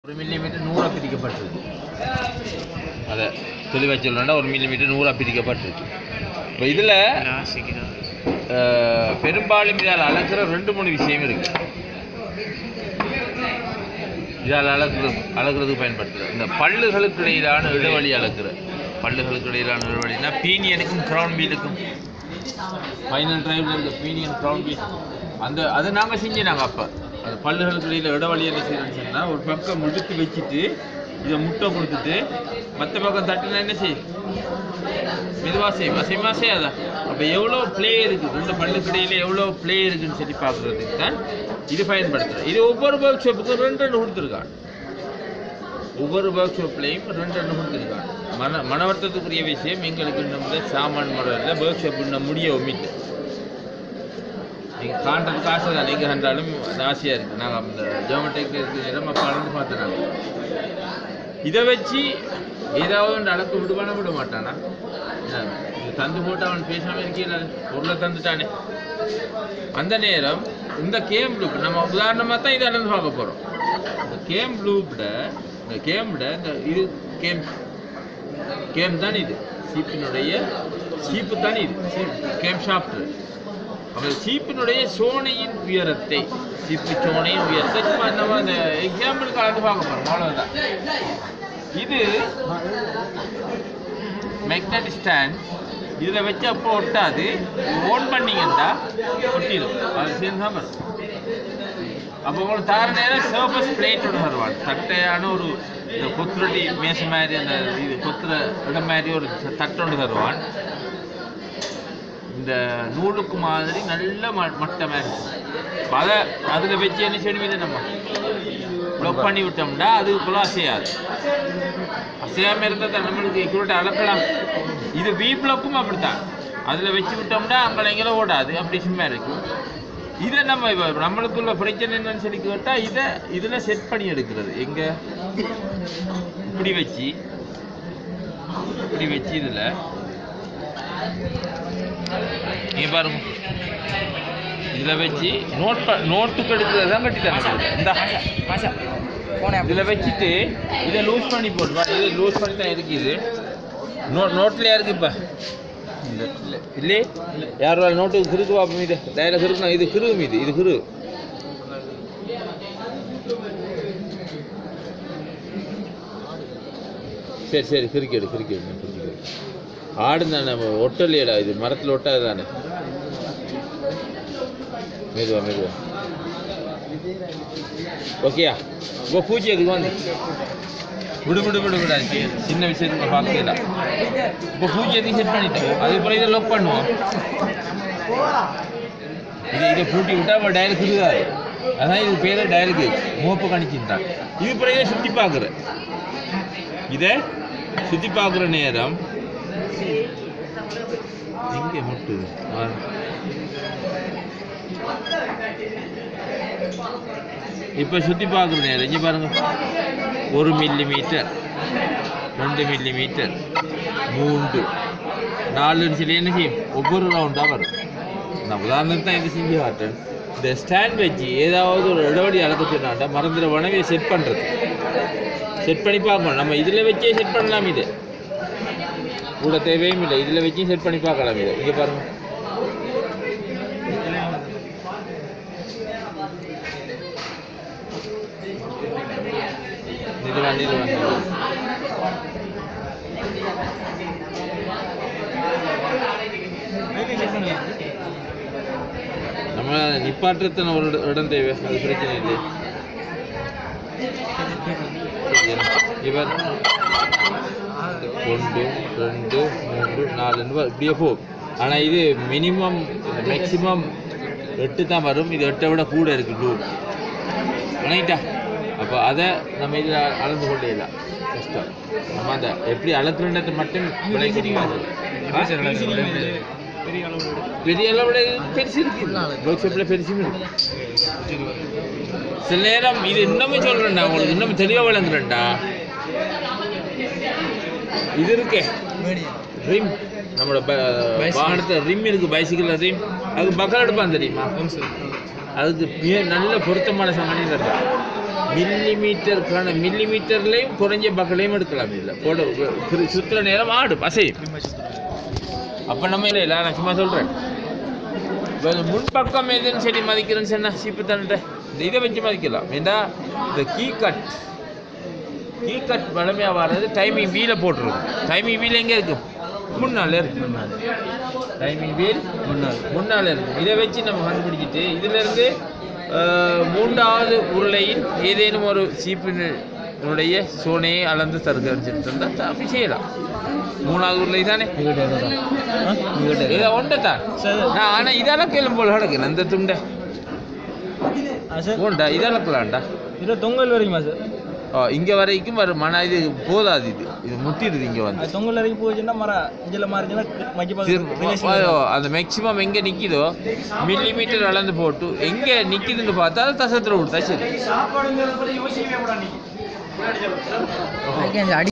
ஒரு மில்லிமீட்டர் நூறாக பிரிக்கப்பட்டிருக்கு அதை தெளிவாக சொல்லணும்னா ஒரு மில்லிமீட்டர் நூறாக பிரிக்கப்பட்டிருக்கு இப்போ இதில் பெரும்பாலும் இதால் அளக்கிற ரெண்டு மூணு விஷயம் இருக்கு இதால் அளக்குறது அளக்கிறதுக்கு பயன்படுத்துகிற இந்த பல்லுகளுக்கு இடையிலான இடைவெளி அளக்குற பல்லுகளுக்கு இடையிலான இடைவெளினா பீனியனுக்கும் க்ரௌன் வீலுக்கும் ஃபைனல் டிரைவில் இருக்க பீனியன் க்ரௌன் வீல் அந்த அதை நாங்கள் செஞ்சினாங்க அப்போ அது பல்லுகளுக்கு இடையில இடைவெளி என்ன செய்யணும்னு சொன்னால் ஒரு பக்கம் முடுத்து வச்சுட்டு இதை முட்டை கொடுத்துட்டு மற்ற பக்கம் தட்டுனா என்ன செய்யும் மெதுவாக செய்யும் அசைமா செய்யாதா அப்போ எவ்வளோ ப்ளே இருக்குது ரெண்டு பல்லுக்கு இடையில எவ்வளோ ப்ளே இருக்குன்னு சொல்லி பார்க்குறதுக்கு தான் இது பயன்படுத்துகிறேன் இது ஒவ்வொரு ஒர்க் ஷாப்புக்கும் ரெண்டு ரெண்டு கொடுத்துருக்காங்க ஒவ்வொரு ஒர்க் ஷாப்லேயும் ரெண்டு ரெண்டு கொடுத்துருக்காங்க மன மன வருத்தத்துக்குரிய விஷயம் எங்களுக்கு நம்ம சாமான் முறையில் ஒர்க் ஷாப் இன்னும் முடியவும் இல்லை நீங்கள் காண்றதுக்கு ஆசை தான் எங்கே கண்டாலும் அது ஆசையாக இருக்குது நாங்கள் அந்த ஜோமெட்ரிக் இருக்கிற நேரம் அப்போ அளந்து பார்த்தோம் இதை வச்சு ஏதாவது ஒன்று அளக்க விடுவானா விட மாட்டானா என்ன, இது தந்து போட்டு அவன் பேசாமல் இருக்கீங்களா பொருளை தந்துட்டானே அந்த நேரம் இந்த கேம் ப்ளூப் நம்ம உதாரணமாக தான் இதை அளந்து பார்க்க போகிறோம் இந்த கேம் ப்ளூப்ட இந்த கேம்ட இந்த இது கேம் கேம் தான் இது சீப்பினுடைய சீப்பு தான் இது கேம் ஷாப்டர் அந்த சீப்பினுடைய சோனையின் உயரத்தை சீப்பு சோனையின் உயரத்தை சும்மா நம்ம அந்த எக்ஸாம்பிள் கலந்து பார்க்க போகிறோம் அவ்வளோதான் இது மேக்னெட்டிக் ஸ்டாண்ட் இதில் வச்சு அப்போ ஒட்டாது ஓன் பண்ணீங்கன்னா ஒட்டிடும் அது சேர்ந்து தான் வரும் அப்போ உங்களுக்கு தார நேரம் சர்ஃபஸ் பிளேட் ஒன்று தருவாங்க தட்டையான ஒரு இந்த கொத்துரடி மேச மாதிரி அந்த இது கொத்துற இடம் மாதிரி ஒரு தட்டு ஒன்று தருவான் இந்த நூலுக்கு மாதிரி நல்ல ம மட்டமாக இருக்கும் அதை அதில் வச்சு என்ன செய்யணும் இதை நம்ம ப்ளக் பண்ணி விட்டோம்னா அதுக்குள்ள அசையாது அசையாமல் இருந்தால் தான் நம்மளுக்கு எக்யூரேட் அளக்கலாம் இது வி ப்ளக்கும் அப்படித்தான் அதில் வச்சு விட்டோம்னா அங்கே எங்கேயும் ஓடாது அப்படி சும்மா இருக்கும் இதை நம்ம இப்போ நம்மளுக்குள்ள பிரச்சனை என்னன்னு சொல்லி கேட்டால் இதை இதில் செட் பண்ணி எடுக்கிறது எங்கே இப்படி வச்சு இப்படி வச்சு இதில் நீங்க பாருங்க இதில் வச்சு நோட் ப நோட்டுக்கு எடுக்கிறது தான் கட்டி தரேன் இந்த இதில் வச்சுட்டு இதை லூஸ் பண்ணி போட்டு பாரு, இது லூஸ் பண்ணி தான் இருக்குது நோ நோட்லையா இருக்கு இப்போ இல்லே யார் வேறு நோட்டுக்கு கிறுக்கு பார்ப்போம் இது டைரில் கிறுக்கணும் இது கிருவும் இது இது கிரு சரி சரி கிரிக்கெடு கிரிக்கெடு கிரிக்கெடு ஆடு தானே ஒட்டலையடா இது மரத்தில் ஒட்டாது தானே மெதுவா மெதுவா ஓகேயா இப்போ பூஜை எதுக்கு வந்து விடு விடு விடு விடா சின்ன விஷயத்துக்கு பார்க்கல இப்போ பூஜை எதுக்கு செட் பண்ணிட்டோம் அதுக்கப்புறம் இதை லொக் பண்ணுவோம் இது இதை பூட்டி விட்டா இப்போ டயலுக்கு இருக்காது அதான் இது பேர் டயலுக்கு மோப்பு கணிச்சுட்டான் இது அப்புறம் இதை சுற்றி பார்க்குறேன் இதை சுற்றி பார்க்குற நேரம் எங்கே முட்டுது ஆ. இப்போ சுற்றி பார்க்குற நேரம் இங்கே பாருங்க ஒரு மில்லி மீட்டர் ரெண்டு மில்லி மீட்டர் மூன்று நாலுன்னு சொல்லி என்ன செய்யும் ஒவ்வொரு ரவுண்டாக வரும் நான் உதாரணத்துக்கு தான் இது செஞ்சு காட்டேன் இந்த ஸ்டாண்ட் வச்சு ஏதாவது ஒரு இடைவெளி அளக்க சொன்னாண்டா மறந்துட உணவை செட் பண்ணுறது செட் பண்ணி பார்க்கணும் நம்ம இதில் வச்சே செட் பண்ணலாம் இது கூட தேவையும் இல்லை இதில் வச்சும் செட் பண்ணி பார்க்கலாம் இதை இங்கே பாருங்க இது வந்து இது வந்து நம்ம நிப்பாற்றத்தின ஒரு இட- இடம் தேவை அது பிரச்சனை இல்லை இவர் ஒன்று ரெண்டு மூன்று நாலு இப்படியே போகும் ஆனால் இது மினிமம் மேக்ஸிமம் எட்டு தான் வரும் இது எட்டை விட கூட இருக்கு டூ வணங்கிட்டா அப்போ அதை நம்ம இதில் அளந்து கொள்ளையிடலாம் கஷ்டம் நம்ம அந்த எப்படி அளக்குறதை மட்டும் விளைக்கிறீங்க பெரிய அளவோட பெருசு இருக்கு ஒர்க் ஷாப்பில் பெருசும் இருக்கு சில நேரம் இது இன்னமும் சொல்கிறேன்டா உங்களுக்கு இன்னும் தெளிவாக விளங்குறேன்டா இது இருக்கே ரிம் நம்மளோட ப- வாகனத்துல ரிம் இருக்கு பைசிக்கிள் ரிம் அதுக்கு பக்கல் எடுப்பான் தெரியுமா அதுக்கு மிக நல்ல பொருத்தமான சமணி இருக்கு மில்லி மீட்டருக்கான மில்லி மீட்டர்லேயும் குறைஞ்ச பக்கலையும் எடுக்கலாம் இல்லை போட சுற்றுற நேரம் ஆடும் அசையும் அப்போ நம்ம இல்லை இல்லை நான் சும்மா சொல்கிறேன் இப்போ இந்த முன்பக்கம் எதுன்னு சரி மதிக்கிறேன்னு சொன்னா சீப்பு தன்ட்ட இந்த இதை வச்சு மதிக்கலாம் ஏண்டா இந்த கீ கட் கீ கட் வளமையாக வர்றது டைமிங் வீல போட்டுருக்கும் டைமிங் வீல் எங்கே இருக்கும் முன்னால் இருக்கு டைமிங் வீல் முன்னாள் முன்னால் இருக்கும் இதை வச்சு நம்ம கண்டுபிடிச்சிட்டு இதிலிருந்து அஹ், மூன்றாவது உருளையின் ஏதேனும் ஒரு சீப்பினுடைய சோனையை அளந்து தருகிறன்னு தந்தால் அப்படி செய்யலாம் மூணாவது உருளை தானே இங்கிட்ட எதுதான் ஆ இங்கிட்ட இதை ஒன்றை தான் சரி நான் ஆனால் இதெல்லாம் கேளும் போல கிடக்கு அந்த துண்டை ஆ சார் ஓண்டா இதெல்லாம் இது தொங்கல் வரைக்குமா சார் ஓ இங்கே வரைக்கும் வரும் மன இது போதாது இது இது முட்டிடுது இங்கே வந்து அது தொங்கல் வரைக்கும் போச்சுன்னா மரம் இதில் மாறிச்சுன்னா மஜ்ஜி திரு- ஓ, அந்த மேக்சிமம் எங்கே நிற்கிதோ மில்லி மீட்டர் அளந்து போட்டு எங்கே நிற்கிதுன்னு பார்த்தா அது தசத்தில் கொடுத்தா சரி அடி